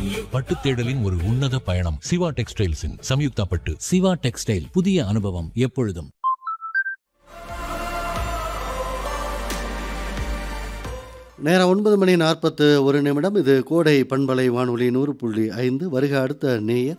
பட்டு தேடலின் ஒரு உன்னத பயணம் சிவா டெக்ஸ்டைல்ஸின் சம்யுக்தா பட்டு சிவா டெக்ஸ்டைல் புதிய அனுபவம் எப்பொழுதும் நேரம் ஒன்பது மணி நாற்பத்து ஒரு நிமிடம் இது கோடை பண்பலை வானொலி நூறு புள்ளி ஐந்து வருக அடுத்த நேயர்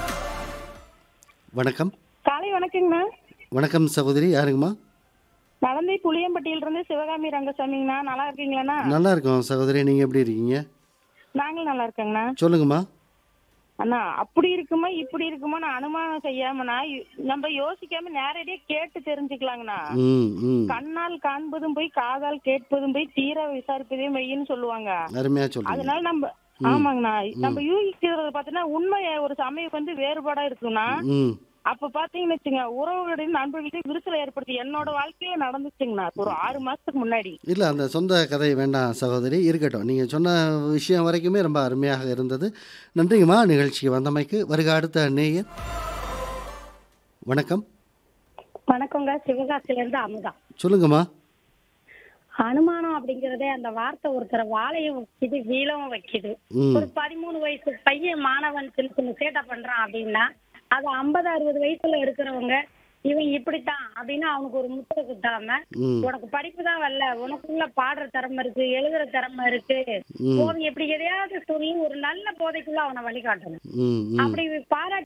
வணக்கம் காலை வணக்கங்கண்ணா வணக்கம் சகோதரி யாருங்கம்மா நலந்தை புளியம்பட்டியில இருந்து சிவகாமி ரங்கசாமிங்கண்ணா நல்லா இருக்கீங்களாண்ணா நல்லா இருக்கோம் சகோதரி நீங்கள் எப்படி இருக்கீங்க நாங்களும் நல்லா இருக்கேங்கண்ணா சொல்லுங்கம்மா அண்ணா அப்படி இருக்குமா இப்படி இருக்குமா நான் அனுமானம் செய்யாமண்ணா யு- நம்ம யோசிக்காம நேரடியா கேட்டு தெரிஞ்சுக்கலாங்கண்ணா ம் ம் கண்ணால் காண்பதும் போய் காதால் கேட்பதும் போய் தீர விசாரிப்பதே மெய்ன்னு சொல்லுவாங்க அருமையாக சொல்லுங்க அதனால நம்ம ஆமாங்கண்ணா நம்ம யூகிக்கிறது பார்த்தீங்கன்னா உண்மை ஒரு சமயம் வந்து வேறுபாடா இருக்குண்ணா ம் அப்ப பாத்தீங்கன்னு வச்சுங்க உறவுகளின் நண்பர்களையும் விரிசல் ஏற்படுத்தி என்னோட வாழ்க்கையில நடந்துச்சுங்கண்ணா ஒரு ஆறு மாசத்துக்கு முன்னாடி இல்லை அந்த சொந்த கதை வேண்டாம் சகோதரி இருக்கட்டும் நீங்கள் சொன்ன விஷயம் வரைக்குமே ரொம்ப அருமையாக இருந்தது நன்றிங்கம்மா நிகழ்ச்சிக்கு வந்தமைக்கு வருக அடுத்த நேயர் வணக்கம் வணக்கங்க சிவகாசில இருந்து அமுதா சொல்லுங்கம்மா அனுமானம் அப்படிங்கறதே அந்த வார்த்தை ஒருத்தர வாழையும் வைக்குது வீழவும் வைக்குது ம் ஒரு பதிமூணு வயசு பையன் மாணவன் சின்ன சின்ன சேட்டை பண்றான் அப்படின்னா அது ஐம்பது அறுபது வயசுல இருக்கிறவங்க இவன் இப்படித்தான் அப்படின்னு அவனுக்கு ஒரு முத்திரை குத்தாம ம் உனக்கு படிப்பு தான் வரல உனக்குள்ள பாடுற திறமை இருக்கு எழுதுற திறமை இருக்கு ம் போதும் இப்படி எதையாவது சொல்லி ஒரு நல்ல போதைக்குள்ள அவனை வழிகாட்டணும் ம் ம் அப்படி பாராட்டி